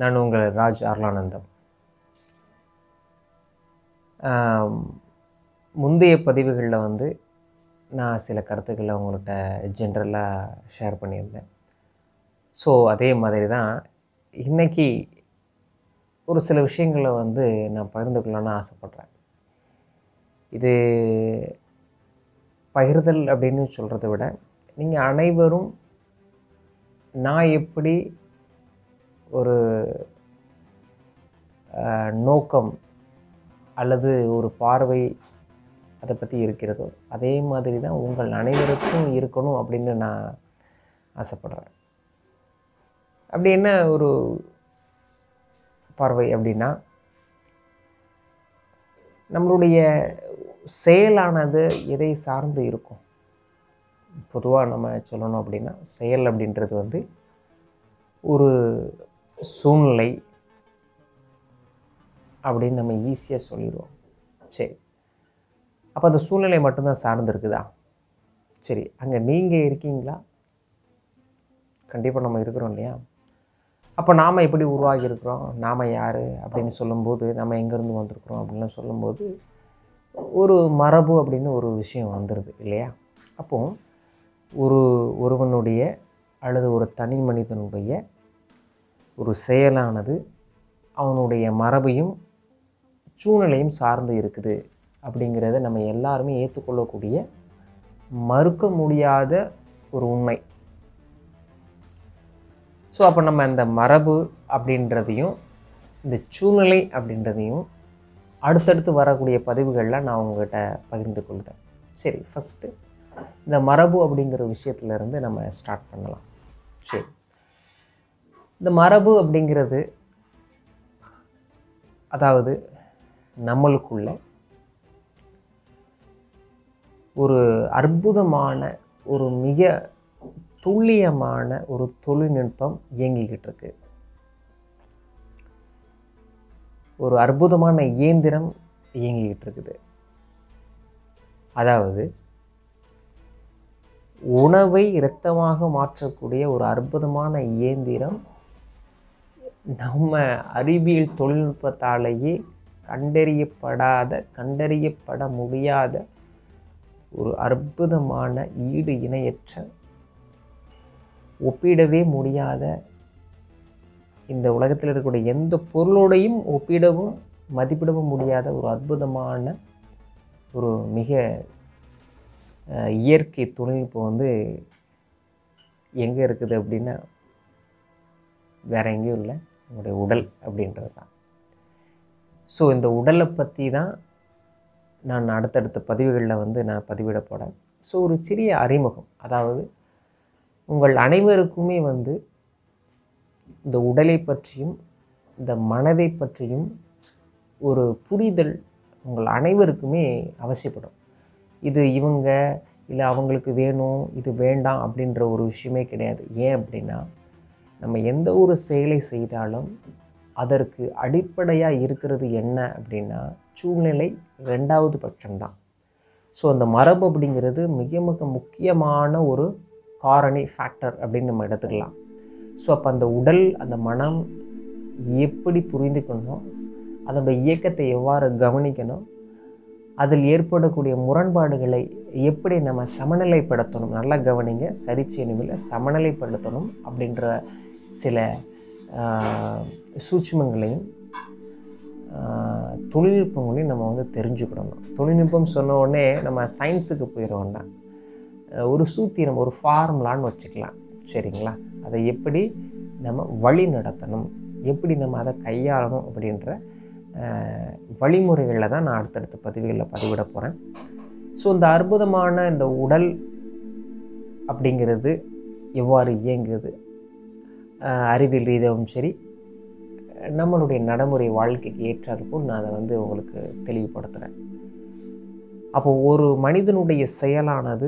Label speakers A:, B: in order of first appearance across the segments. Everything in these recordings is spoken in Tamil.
A: நான் உங்கள் ராஜ் அருளானந்தம் ஆம், முந்தைய பதிவுகளில் வந்து நான் சில கருத்துக்களை உங்கள்கிட்ட ஜென்ரலாக ஷேர் பண்ணியிருந்தேன் ஸோ அதே மாதிரி தான் இன்றைக்கி ஒரு சில விஷயங்களை வந்து நான் பகிர்ந்து கொள்ளணும்னு ஆசைப்பட்றேன் இது பகிர்தல் அப்படின்னு சொல்கிறத விட நீங்கள் அனைவரும் நான் எப்படி ஒரு அஹ், நோக்கம் அல்லது ஒரு பார்வை அதை பற்றி இருக்கிறதோ அதே மாதிரி தான் உங்கள் அனைவருக்கும் இருக்கணும் அப்படின்னு நான் ஆசைப்படுறேன் அப்படி என்ன ஒரு பார்வை அப்படின்னா நம்மளுடைய செயலானது எதை சார்ந்து இருக்கும் பொதுவாக நம்ம சொல்லணும் அப்படின்னா செயல் அப்படின்றது வந்து ஒரு சூழ்நிலை அப்படின்னு நம்ம ஈஸியாக சொல்லிடுவோம் சரி அப்போ அந்த சூழ்நிலை மட்டும்தான் சார்ந்து இருக்குதா சரி அங்கே நீங்கள் இருக்கீங்களா கண்டிப்பாக நம்ம இருக்கிறோம் இல்லையா அப்போ நாம் எப்படி உருவாகி இருக்கிறோம் நாம் யார் அப்படின்னு சொல்லும்போது நம்ம எங்கேருந்து வந்திருக்கிறோம் அப்படின்லாம் சொல்லும்போது ஒரு மரபு அப்படின்னு ஒரு விஷயம் வந்துடுது இல்லையா அப்போ ஒரு ஒருவனுடைய அல்லது ஒரு தனி மனிதனுடைய ஒரு செயலானது அவனுடைய மரபையும் சூழ்நிலையும் சார்ந்து இருக்குது அப்படிங்கிறத நம்ம எல்லாருமே ஏற்றுக்கொள்ளக்கூடிய மறுக்க முடியாத ஒரு உண்மை ஸோ அப்போ நம்ம இந்த மரபு அப்படின்றதையும் இந்த சூழ்நிலை அப்படின்றதையும் அடுத்தடுத்து வரக்கூடிய பதிவுகளில் நான் உங்ககிட்ட பகிர்ந்து கொள்கிறேன் சரி ஃபஸ்ட்டு இந்த மரபு அப்படிங்கிற விஷயத்துலேருந்து நம்ம ஸ்டார்ட் பண்ணலாம் சரி இந்த மரபு அப்படிங்கிறது அதாவது நம்மளுக்குள்ள ஒரு அற்புதமான ஒரு மிக துல்லியமான ஒரு தொழில்நுட்பம் இயங்கிக்கிட்டு இருக்கு ஒரு அற்புதமான இயந்திரம் இயங்கிக்கிட்டு இருக்குது அதாவது உணவை இரத்தமாக மாற்றக்கூடிய ஒரு அற்புதமான இயந்திரம் நம்ம அறிவியல் தொழில்நுட்பத்தாலேயே கண்டறியப்படாத கண்டறியப்பட முடியாத ஒரு அற்புதமான ஈடு இணையற்ற ஒப்பிடவே முடியாத இந்த உலகத்தில் இருக்கக்கூடிய எந்த பொருளோடையும் ஒப்பிடவும் மதிப்பிடவும் முடியாத ஒரு அற்புதமான ஒரு மிக அஹ், இயற்கை தொழில்நுட்பம் வந்து எங்கே இருக்குது அப்படின்னா வேற எங்கேயும் இல்லை நம்முடைய உடல் அப்படின்றது தான் ஸோ இந்த உடலை பற்றி தான் நான் அடுத்தடுத்த பதிவுகளில் வந்து நான் பதிவிட போகிறேன் ஸோ ஒரு சிறிய அறிமுகம் அதாவது உங்கள் அனைவருக்குமே வந்து இந்த உடலை பற்றியும் இந்த மனதை பற்றியும் ஒரு புரிதல் உங்கள் அனைவருக்குமே அவசியப்படும் இது இவங்க இல்லை அவங்களுக்கு வேணும் இது வேண்டாம் அப்படின்ற ஒரு விஷயமே கிடையாது ஏன் அப்படின்னா நம்ம எந்த ஒரு செயலை செய்தாலும் அதற்கு அடிப்படையாக இருக்கிறது என்ன அப்படின்னா சூழ்நிலை ரெண்டாவது பட்சம்தான் ஸோ அந்த மரபு அப்படிங்கிறது மிக மிக முக்கியமான ஒரு காரணி ஃபேக்டர் அப்படின்னு நம்ம எடுத்துக்கலாம் ஸோ அப்போ அந்த உடல் அந்த மனம் எப்படி புரிந்துக்கணும் அதோட இயக்கத்தை எவ்வாறு கவனிக்கணும் அதில் ஏற்படக்கூடிய முரண்பாடுகளை எப்படி நம்ம சமநிலைப்படுத்தணும் நல்லா கவனிங்க சரிச்சேனுவில் சமநிலைப்படுத்தணும் அப்படின்ற சில ஆஹ், சூட்சுமங்களையும் ஆஹ், தொழில்நுட்பங்களையும் நம்ம வந்து தெரிஞ்சுக்கிடணும் தொழில்நுட்பம் சொன்ன உடனே நம்ம சயின்ஸுக்கு போயிட வேண்டாம் அஹ், ஒரு சூத்திரம் ஒரு ஃபார்முலான்னு வச்சுக்கலாம் சரிங்களா அதை எப்படி நம்ம வழி நடத்தணும் எப்படி நம்ம அதை கையாளணும் அப்படின்ற அஹ், வழிமுறைகளில் தான் நான் அடுத்தடுத்த பதிவுகளில் பதிவிட போகிறேன் ஸோ இந்த அற்புதமான இந்த உடல் அப்படிங்கிறது எவ்வாறு இயங்குது அஹ், அறிவியல் ரீதியாகவும் சரி நம்மளுடைய நடைமுறை வாழ்க்கைக்கு ஏற்றதுக்கும் நான் அதை வந்து உங்களுக்கு தெளிவுபடுத்துகிறேன் அப்போ ஒரு மனிதனுடைய செயலானது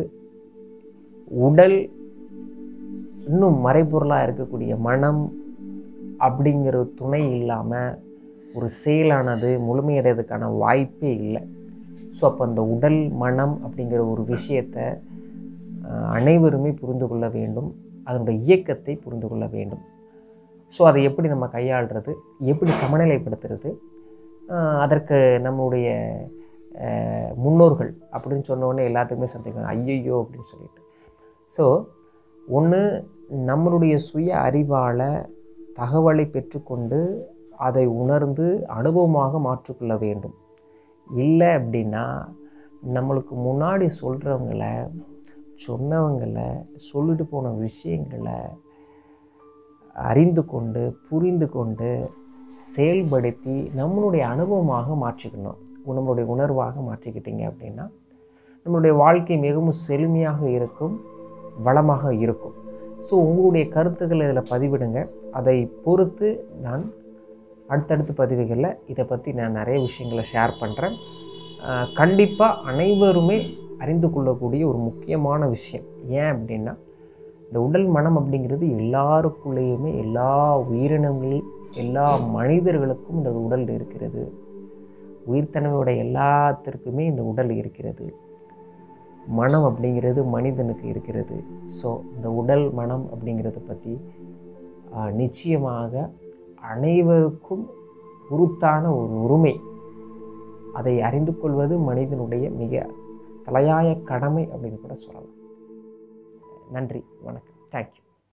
A: உடல் இன்னும் மறைபொருளாக இருக்கக்கூடிய மனம் அப்படிங்கிற துணை இல்லாமல் ஒரு செயலானது முழுமையடைறதுக்கான வாய்ப்பே இல்லை ஸோ அப்போ அந்த உடல் மனம் அப்படிங்கிற ஒரு விஷயத்தை அஹ், அனைவருமே புரிந்து கொள்ள வேண்டும் அதனுடைய இயக்கத்தை புரிந்து கொள்ள வேண்டும் ஸோ அதை எப்படி நம்ம கையாளுறது எப்படி சமநிலைப்படுத்துறது ஆஹ் அதற்கு நம்முடைய ஆஹ் முன்னோர்கள் அப்படின்னு சொன்ன உடனே எல்லாத்துக்குமே சந்தேகம் ஐயையோ அப்படின்னு சொல்லிட்டு ஸோ ஒன்று நம்மளுடைய சுய அறிவால் தகவலை பெற்றுக்கொண்டு அதை உணர்ந்து அனுபவமாக மாற்றிக்கொள்ள வேண்டும் இல்லை அப்படின்னா நம்மளுக்கு முன்னாடி சொல்கிறவங்கள சொன்னவங்களை சொல்லிட்டு போன விஷயங்களை அறிந்து கொண்டு புரிந்து கொண்டு செயல்படுத்தி நம்மளுடைய அனுபவமாக மாற்றிக்கணும் நம்மளுடைய உணர்வாக மாற்றிக்கிட்டீங்க அப்படின்னா நம்மளுடைய வாழ்க்கை மிகவும் செழுமையாக இருக்கும் வளமாக இருக்கும் ஸோ உங்களுடைய கருத்துக்களை இதில் பதிவிடுங்க அதை பொறுத்து நான் அடுத்தடுத்த பதிவுகளில் இதை பற்றி நான் நிறைய விஷயங்களை ஷேர் பண்ணுறேன் கண்டிப்பாக அனைவருமே அறிந்து கொள்ளக்கூடிய ஒரு முக்கியமான விஷயம் ஏன் அப்படின்னா இந்த உடல் மனம் அப்படிங்கிறது எல்லாருக்குள்ளேயுமே எல்லா உயிரினங்கள் எல்லா மனிதர்களுக்கும் இந்த உடல் இருக்கிறது உயிர்த்தன்மையோட எல்லாத்திற்குமே இந்த உடல் இருக்கிறது மனம் அப்படிங்கிறது மனிதனுக்கு இருக்கிறது ஸோ இந்த உடல் மனம் அப்படிங்கிறத பற்றி நிச்சயமாக அனைவருக்கும் உருத்தான ஒரு உரிமை அதை அறிந்து கொள்வது மனிதனுடைய மிக தலையாய கடமை அப்படின்னு கூட சொல்லலாம் நன்றி வணக்கம் தேங்க்யூ